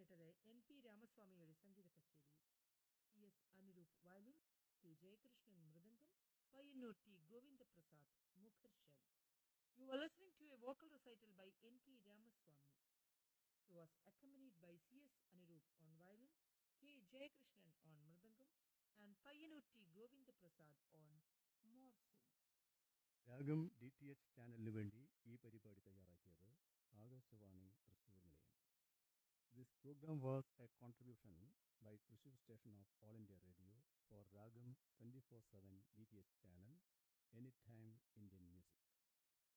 കേട്ടത് N P രാമസ്വാമിയുടെ സംഗീത കച്ചേരി C S Anuroop violin K Jayakrishnan mridangam Payyannur T Govindaprasad മുഖർശം you are listening to a vocal recital by N P Ramaswamy He was accompanied by C.S. Anirudh on violin, K. Jayakrishnan on mridangam, and Payyanur T. Govinda Prasad on morsing. Raagam D T H ചാനലിനു വേണ്ടി ഈ പരിപാടി തയ്യാറാക്കിയത് ആകാശവാണി തൃശ്ശൂർ നിലയം this programme was a contribution by Thrissur station of All India Radio for Raagam twenty four seven D T H channel any time Indian music